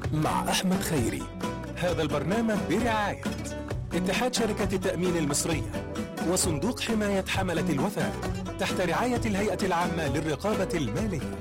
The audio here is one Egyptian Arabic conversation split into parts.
مع أحمد خيري هذا البرنامج برعاية اتحاد شركة التأمين المصرية وصندوق حماية حملة الوفاء تحت رعاية الهيئة العامة للرقابة المالية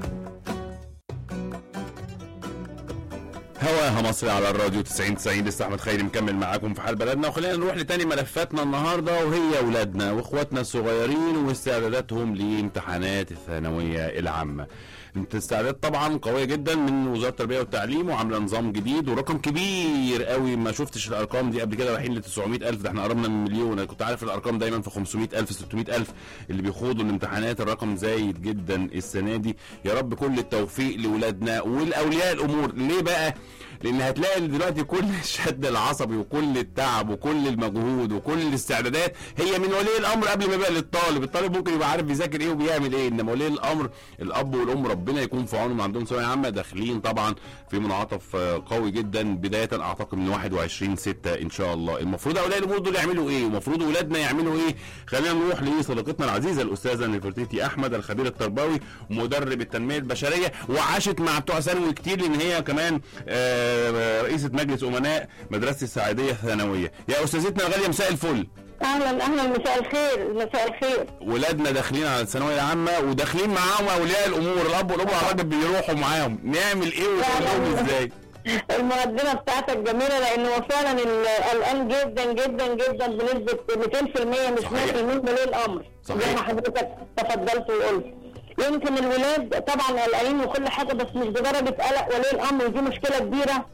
هواها مصر على الراديو 90 90 لسه احمد خيري مكمل معاكم في حال بلدنا وخلينا نروح لتاني ملفاتنا النهارده وهي اولادنا واخواتنا الصغيرين واستعداداتهم لامتحانات الثانويه العامه. الاستعداد طبعا قويه جدا من وزاره التربيه والتعليم وعامله نظام جديد ورقم كبير قوي ما شفتش الارقام دي قبل كده رايحين ل 900000 ده احنا قربنا من مليون انا كنت عارف الارقام دايما في 500000 600000 اللي بيخوضوا الامتحانات الرقم زايد جدا السنه دي يا رب كل التوفيق لاولادنا ولاولياء الامور ليه بقى لان هتلاقي دلوقتي كل الشد العصبي وكل التعب وكل المجهود وكل الاستعدادات هي من ولي الامر قبل ما يبقى للطالب الطالب ممكن يبقى عارف بيذاكر ايه وبيعمل ايه انما ولي الامر الاب والام ربنا يكون في عونهم عندهم ثانويه عامه داخلين طبعا في منعطف آه، قوي جدا بدايه اعتقد من 21 6 ان شاء الله المفروض اولياء الامور دول يعملوا ايه ومفروض اولادنا يعملوا ايه خلينا نروح لصديقتنا العزيزه الاستاذه نفرتيتي احمد الخبير التربوي ومدرب التنميه البشريه وعاشت مع بتوع ثانوي كتير لان هي كمان آه، رئيسه مجلس امناء مدرسه السعيديه الثانويه يا استاذتنا الغاليه مساء الفل اهلا اهلا مساء الخير مساء الخير ولادنا داخلين على الثانويه العامه وداخلين معاهم اولياء الامور الاب والام والراجل بيروحوا معاهم نعمل ايه ونقول لهم ازاي المقدمه بتاعتك جميله لان هو فعلا ال- قلقان جدا جدا جدا بنسبه 200% مش 100% صحيح. ولي الامر صحيح. زي ما حضرتك تفضلت وقلت يمكن الولاد طبعا قلقانين وكل حاجه بس مش بدرجه قلق ولي الامر ودي مشكله كبيره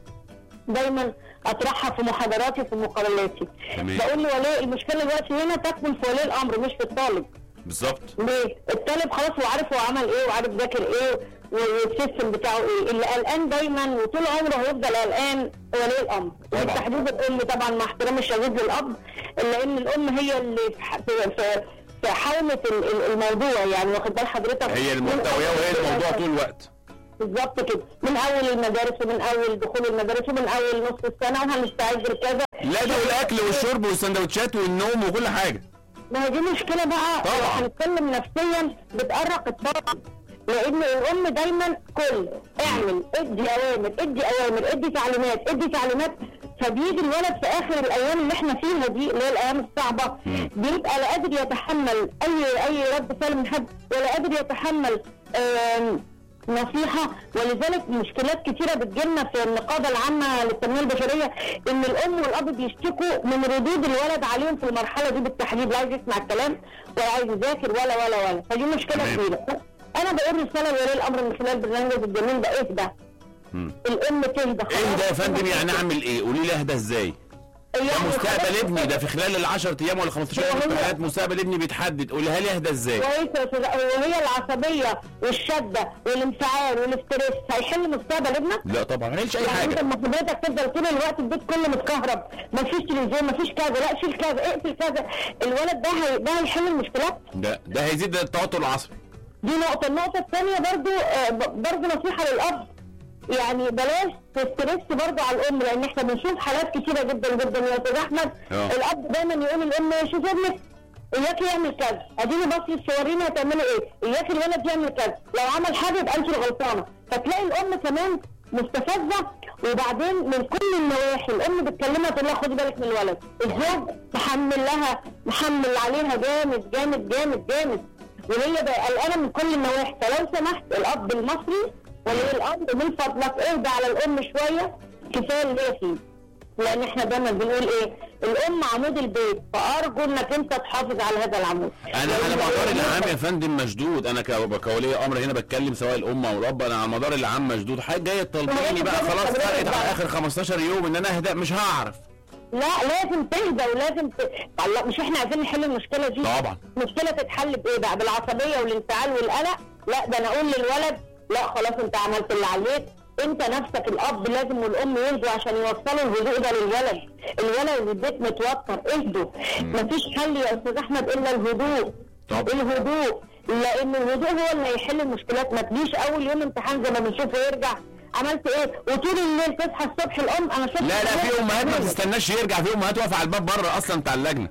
دايما اطرحها في محاضراتي وفي مقابلاتي تمام. بقول لولي المشكله دلوقتي هنا تكمن في ولي الامر مش في الطالب بالظبط ليه؟ الطالب خلاص هو عارف هو عمل ايه وعارف ذاكر ايه والسيستم بتاعه ايه اللي قلقان دايما وطول عمره هيفضل قلقان ولي الامر طبعا. وبالتحديد الام طبعا مع احترامي الشديد للاب الا ان الام هي اللي في ح- في في- في حومه ال- ال- الموضوع يعني واخد بال حضرتك هي المحتويه وهي الموضوع طول الوقت بالظبط كده من اول المدارس ومن اول دخول المدارس ومن اول نص السنه وهنستعد لكذا لا ده والاكل والشرب والسندوتشات والنوم وكل حاجه ما هي دي مشكله بقى طبعا. لو هنتكلم نفسيا بتقرق الطاقه لان الام دايما كل اعمل ادي اوامر ادي اوامر ادي تعليمات ادي تعليمات فبيجي الولد في اخر الايام اللي احنا فيها دي اللي هي الايام الصعبه بيبقى لا قادر يتحمل اي اي رد فعل من حد ولا قادر يتحمل آم، نصيحة ولذلك مشكلات كتيرة بتجيلنا في النقابة العامة للتنمية البشرية إن الأم والأب بيشتكوا من ردود الولد عليهم في المرحلة دي بالتحديد لا عايز يسمع الكلام ولا عايز يذاكر ولا ولا ولا فدي مشكلة تمام. كبيرة أنا بقول رسالة لولي الأمر من خلال برنامج الجميل ده اهدى مم. الأم تهدى ايه ده يا فندم يعني اعمل ايه قولي لي اهدى ازاي ده يعني مستقبل خلاص- ابني ده في خلال ال 10 ايام ولا 15 يوم هو هي- امتحانات مستقبل ابني بيتحدد قولها لي اهدى ازاي كويس يا أستاذ وهي العصبية والشدة والانفعال والاسترس هيحل مستقبل ابنك؟ لا طبعا ما عملش اي يعني انت حاجه لما حضرتك تفضل طول الوقت البيت كله متكهرب مفيش تلفزيون مفيش كذا لا شيل كذا اقفل كذا الولد ده هي... ده هيحل المشكلات ده ده هيزيد التوتر العصبي دي نقطة النقطة الثانية برضو آه، ب- برضو نصيحة للأب يعني بلاش تسترس برضو على الأم لأن احنا بنشوف حالات كتيرة جدا جدا يا أستاذ أحمد اه. الأب دايما يقول للأم شوف ابنك إياك يعمل كذا أديني بص وريني هتعملي إيه إياك الولد يعمل كذا لو عمل حاجة يبقى أنت اللي غلطانة فتلاقي الأم كمان مستفزة وبعدين من كل النواحي الأم بتكلمها تقول لها خدي بالك من الولد الزوج محمل لها محمل عليها جامد جامد جامد جامد وهي بقى قلقانه من كل النواحي فلو سمحت الاب المصري ولي الامر من فضلك اهدى على الام شويه كفايه اللي هي فيه لان احنا دايما بنقول ايه الام عمود البيت فارجو انك انت تحافظ على هذا العمود انا انا مدار العام يا فندم مشدود انا ك- كولي امر هنا بتكلم سواء الام او الاب انا على مدار العام مشدود حاجه جايه تطلبيني بقى خلاص فرقت على اخر 15 يوم ان انا اهدى مش هعرف لا لازم تهدى ولازم ت... الله مش احنا عايزين نحل المشكله دي طبعا. المشكله تتحل بايه بقى بالعصبيه والانفعال والقلق لا ده انا اقول للولد لا خلاص انت عملت اللي عليك انت نفسك الاب لازم والام يهدوا عشان يوصلوا الهدوء ده للولد الولد البيت متوتر اهدوا مفيش حل يا استاذ احمد الا الهدوء طبعا. الهدوء لان الهدوء هو اللي هيحل المشكلات ما تجيش اول يوم امتحان زي ما بنشوفه يرجع عملت ايه وطول الليل تصحى الصبح الام انا شفت لا لا في امهات ما بتستنى تستناش يرجع في امهات واقفه على الباب بره اصلا بتاع اللجنه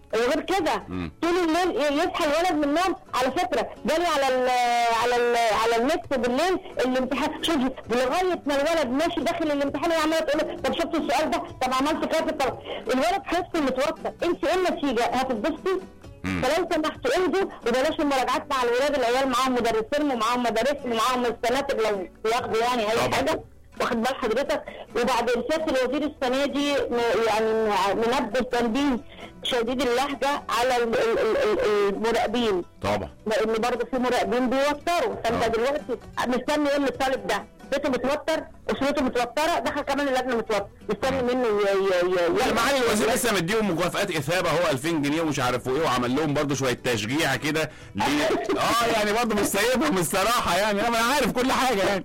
وغير كده مم. طول الليل ي- يصحى الولد من النوم على فكره جالي على ال على ال على النت بالليل الامتحان شوفي لغايه ما الولد ماشي داخل الامتحان وهي عماله تقول له، طب شفت السؤال ده طب عملت كذا طب الولد هيدخل متوتر انت ايه النتيجه هتتبسطي مم. فلو سمحتوا انتوا وبلاش المراجعات مع الولاد العيال معاهم مدرسين ومعاهم مدارسهم ومعاهم السناتر لو بياخدوا يعني اي طبعا. حاجه واخد بال حضرتك وبعدين سياده الوزير السنه دي م- يعني م- منبه تنبيه شديد اللهجه على ال- ال- ال- ال- المراقبين طبعا لان برضه في مراقبين بيوتروا آه. فانت دلوقتي مستني ايه من الطالب ده بيته متوتر اسرته متوتره دخل كمان اللجنه متوتر مستني منه ي- ي- ي- لا ي- معالي الوزير لسه مديهم مكافآت اثابه هو 2000 جنيه ومش عارف ايه وعمل لهم برضه شويه تشجيع كده ليه اه يعني برضه مش سايبهم الصراحه يعني انا عارف كل حاجه يعني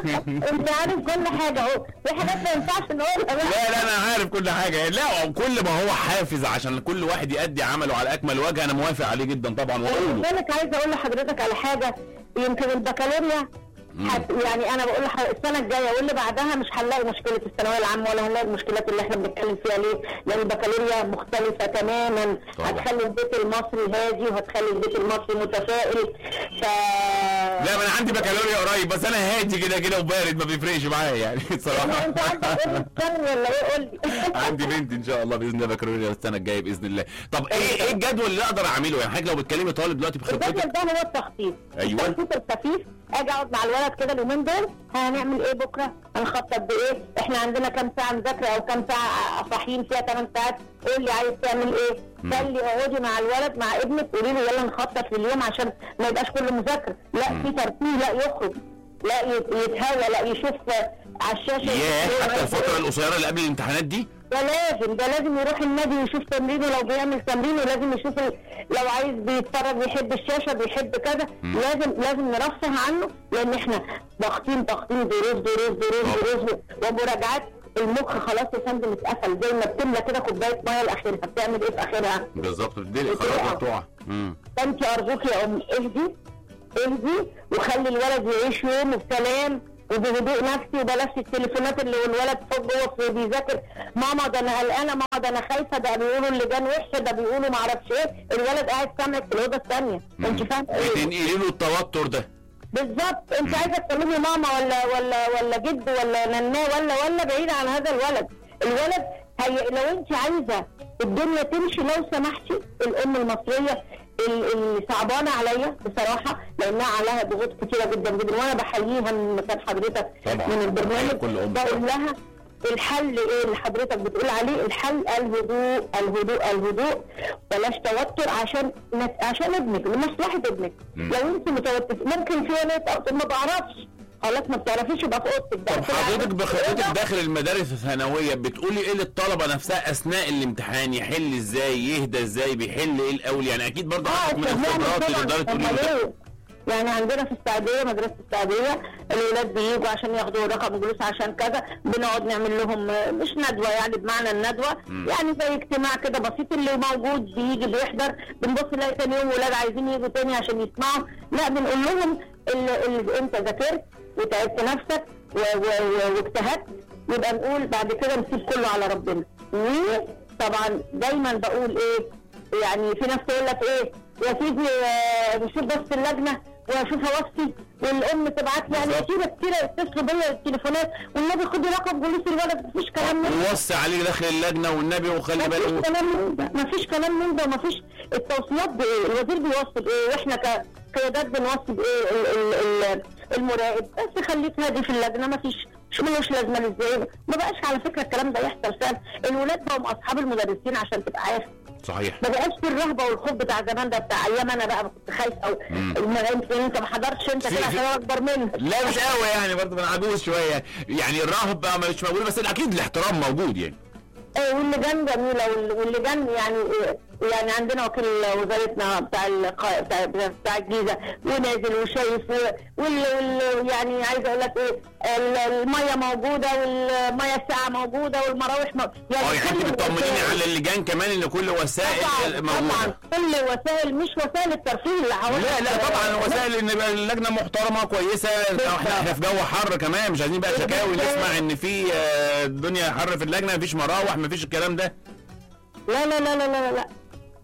انت عارف كل حاجه اهو في حاجات ما ينفعش نقولها بقى. لا لا انا عارف كل حاجه لا كل ما هو حافز عشان كل واحد يأدي عمله على اكمل وجه انا موافق عليه جدا طبعا واقوله لذلك عايزه اقول لحضرتك على حاجه يمكن البكالوريا حت يعني انا بقول لح- السنه الجايه واللي بعدها مش هنلاقي مشكله الثانويه العامه ولا هنلاقي المشكلات اللي احنا بنتكلم فيها ليه؟ لان البكالوريا مختلفه تماما طبعا. هتخلي البيت المصري هادي وهتخلي البيت المصري متفائل ف لا ما انا عندي بكالوريا قريب بس انا هادي كده كده وبارد ما بيفرقش معايا يعني الصراحه انت عندك ابن الثاني ولا ايه قول لي عندي بنت ان شاء الله باذن الله بكالوريا السنه الجايه باذن الله طب ايه ايه الجدول اللي اقدر اعمله يعني حضرتك لو بتكلمي طالب دلوقتي بخبرتك الجدول ده هو التخطيط أيوة. التخطيط الخفيف اجي اقعد مع الولد كده اليومين دول هنعمل ايه بكره هنخطط بايه احنا عندنا كام ساعه مذاكره او كام ساعه صاحيين فيها 8 ساعات قول لي عايز تعمل ايه خلي اقعدي مع الولد مع ابنك قولي له يلا نخطط لليوم عشان ما يبقاش كله مذاكره لا في ترفيه لا يخرج لا يت- يتهوى لا يشوف على الشاشه ياه حتى الفتره القصيره اللي قبل الامتحانات دي ده لازم ده لازم يروح النادي ويشوف تمرينه لو بيعمل تمرين ولازم يشوف ال... لو عايز بيتفرج بيحب الشاشه بيحب كذا لازم لازم نرفه عنه لان احنا ضاغطين ضاغطين دروس دروس دروس دروس ومراجعات المخ خلاص يا فندم اتقفل زي ما بتملى كده كوبايه ميه لاخرها بتعمل ايه في اخرها؟ بالظبط بتدي خلاص بتوع امم فانت ارجوك يا ام اهدي اهدي وخلي الولد يعيش يومه بسلام وبهدوء نفسي وبلاش التليفونات اللي والولد فوق جوه في- بيذاكر ماما ده انا قلقانه ماما ده انا خايفه ده بيقولوا اللجان وحشه ده بيقولوا ما اعرفش ايه الولد قاعد سامعك في الاوضه الثانيه انت فاهم ايه؟ بتنقلي له التوتر ده بالظبط انت عايزه تكلمي ماما ولا ولا ولا جد ولا نناه ولا ولا بعيد عن هذا الولد الولد هي لو انت عايزه الدنيا تمشي لو سمحتي الام المصريه ال- اللي صعبانه عليا بصراحه لانها عليها ضغوط كتيره جدا جدا وانا بحييها من مكان حضرتك طبعا. من البرنامج كل أم. بقول لها الحل ايه اللي حضرتك بتقول عليه الحل الهدوء الهدوء الهدوء بلاش توتر عشان عشان ابنك لمصلحه ابنك مم. لو انت متوتر ممكن في ناس أو ما بعرفش خلاص ما بتعرفيش يبقى في اوضتك طب حضرتك بخبرتك داخل المدارس الثانويه بتقولي ايه للطلبه نفسها اثناء الامتحان يحل ازاي يهدى ازاي بيحل ايه الاول يعني اكيد برضه اه عندك من الخبرات اللي تقدري تقولي له ده. يعني عندنا في السعوديه مدرسه السعوديه الولاد بيجوا عشان ياخدوا رقم جلوس عشان كذا بنقعد نعمل لهم آه، مش ندوه يعني بمعنى الندوه يعني زي اجتماع كده بسيط اللي موجود بيجي بيحضر بنبص نلاقي تاني يوم ولاد عايزين يجوا تاني عشان يسمعوا لا بنقول لهم اللي, اللي انت ذاكرت وتعبت نفسك و- و- و- واجتهدت يبقى نقول بعد كده نسيب كله على ربنا وطبعا دايما بقول ايه يعني في ناس تقول لك ايه يا سيدي آه، نشوف بس اللجنه واشوف وصفي والام تبعت لي يعني بالظبط. كتير كتير يتصلوا بيا التليفونات والنبي خدي رقم جلوس الولد مفيش كلام من ده ووصي عليه داخل اللجنه والنبي وخلي مفيش بالك كلام من ده مفيش كلام من ده ومفيش التوصيات بايه الوزير بيوصي بايه واحنا كقيادات بنوصي بايه ال- ال- ال- المراقب بس خليك هادي في اللجنه مفيش مش ملوش لازمه ازاي ما بقاش على فكره الكلام ده يحصل فعلا الولاد بقوا اصحاب المدرسين عشان تبقى عارف صحيح ما بقاش في الرهبه والخوف بتاع زمان ده بتاع ايام انا بقى كنت خايف او يمكن انت ما حضرتش انت في- كده في- عشان أنا اكبر منك لا مش قوي يعني برضه من عجوز شويه يعني الرهبه مش موجوده بس اكيد الاحترام موجود يعني آه، واللجان جميله وال- واللجان يعني يعني عندنا وكيل وزارتنا بتاع الق- بتاع, بتاع الجيزه ونازل وشايف و- وال, وال يعني عايزه اقول لك ايه ال- الميه موجوده والميه الساقعه موجوده والمراوح مو... اه يعني كل انت بتطمنيني الوسائل- على اللجان كمان ان كل وسائل طبعا طبعا موجوده كل وسائل مش وسائل الترفيه اللي حواليك لا لا طبعا وسائل ان يبقى اللجنه محترمه كويسه احنا احنا في جو حر كمان مش عايزين بقى شكاوي نسمع ان في آه، الدنيا حر في اللجنه مفيش مراوح مفيش الكلام ده لا لا لا لا لا لا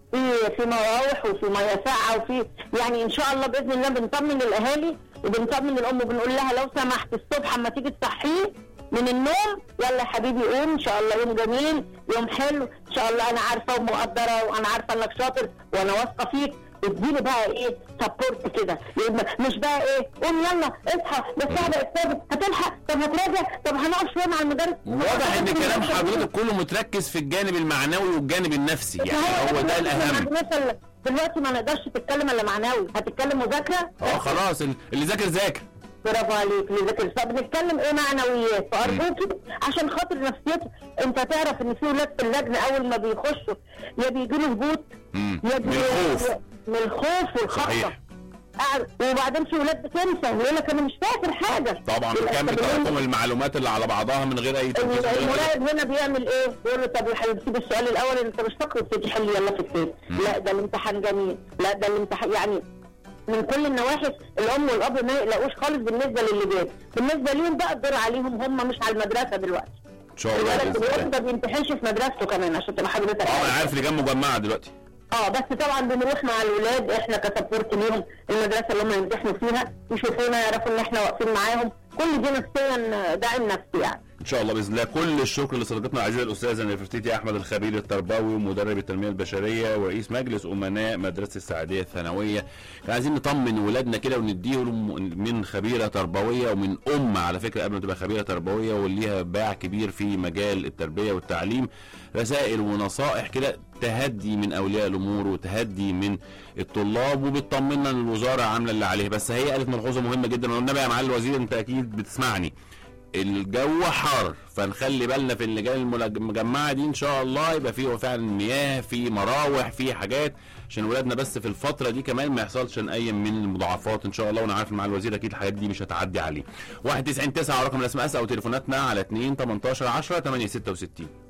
في في مراوح وفي ميه ساقعه وفي يعني ان شاء الله باذن الله بنطمن الاهالي وبنطمن الام وبنقول لها لو سمحت الصبح اما تيجي تصحيه من النوم يلا يا حبيبي قوم ان شاء الله يوم جميل يوم حلو ان شاء الله انا عارفه ومقدره وانا عارفه انك شاطر وانا واثقه فيك اديني بقى ايه سبورت كده يبقى مش بقى ايه قوم يلا اصحى ده الساعه بقت ثابت هتلحق طب هتراجع طب هنقف شويه مع المدرس واضح ان كلام حضرتك كله متركز في الجانب المعنوي والجانب النفسي يعني هو ده الاهم مثلا دلوقتي ما نقدرش تتكلم الا معنوي هتتكلم مذاكره اه خلاص ال- اللي ذاكر ذاكر برافو عليك اللي ذاكر طب بنتكلم ايه معنويات فارجوكي عشان خاطر نفسيته انت تعرف ان في ولاد في اللجنه اول ما بيخشوا يا بيجي له هبوط مم. يا من بي- الخوف. من الخوف والخطه صحيح. قاعد- وبعدين في ولاد بتنسى يقول لك انا مش فاكر حاجه طبعا يبقى بكمل التمرين- تراكم المعلومات اللي على بعضها من غير اي تركيز من غير أي- المراقب هنا بيعمل ايه؟ يقول له طب يا حبيبي سيب السؤال الاول انت مش فاكره تيجي حل يلا في التاني لا ده الامتحان جميل لا ده الامتحان يعني من كل النواحي الام والاب ما يقلقوش خالص بالنسبه للي جاي بالنسبه ليهم بقى الدور عليهم هم مش على المدرسه دلوقتي ان شاء الله الولد باذن دلوقتي الله ما بيمتحنش في مدرسته كمان عشان تبقى حضرتك اه انا عارف. عارف لجان مجمعه دلوقتي اه بس طبعا بنروح مع الولاد احنا كسبورت ليهم المدرسه اللي هم يمتحنوا فيها يشوفونا يعرفوا ان احنا واقفين معاهم كل دي نفسيا داعم نفسي يعني ان شاء الله باذن الله كل الشكر لصديقتنا العزيزه الاستاذه نفرتيتي احمد الخبير التربوي ومدرب التنميه البشريه ورئيس مجلس امناء مدرسه السعديه الثانويه كان عايزين نطمن ولادنا كده ونديهم من خبيره تربويه ومن ام على فكره قبل ما تبقى خبيره تربويه وليها باع كبير في مجال التربيه والتعليم رسائل ونصائح كده تهدي من اولياء الامور وتهدي من الطلاب وبتطمنا ان الوزاره عامله اللي عليها بس هي قالت ملحوظه مهمه جدا والنبي يا معالي الوزير انت اكيد بتسمعني الجو حر فنخلي بالنا في اللجان الملج- المجمعه دي ان شاء الله يبقى فيه فعلا مياه في مراوح في حاجات عشان ولادنا بس في الفتره دي كمان ما يحصلش اي من المضاعفات ان شاء الله وانا عارف مع الوزير اكيد الحاجات دي مش هتعدي عليه 199 9 رقم الاس ام اس او تليفوناتنا على 2 18 10 8 66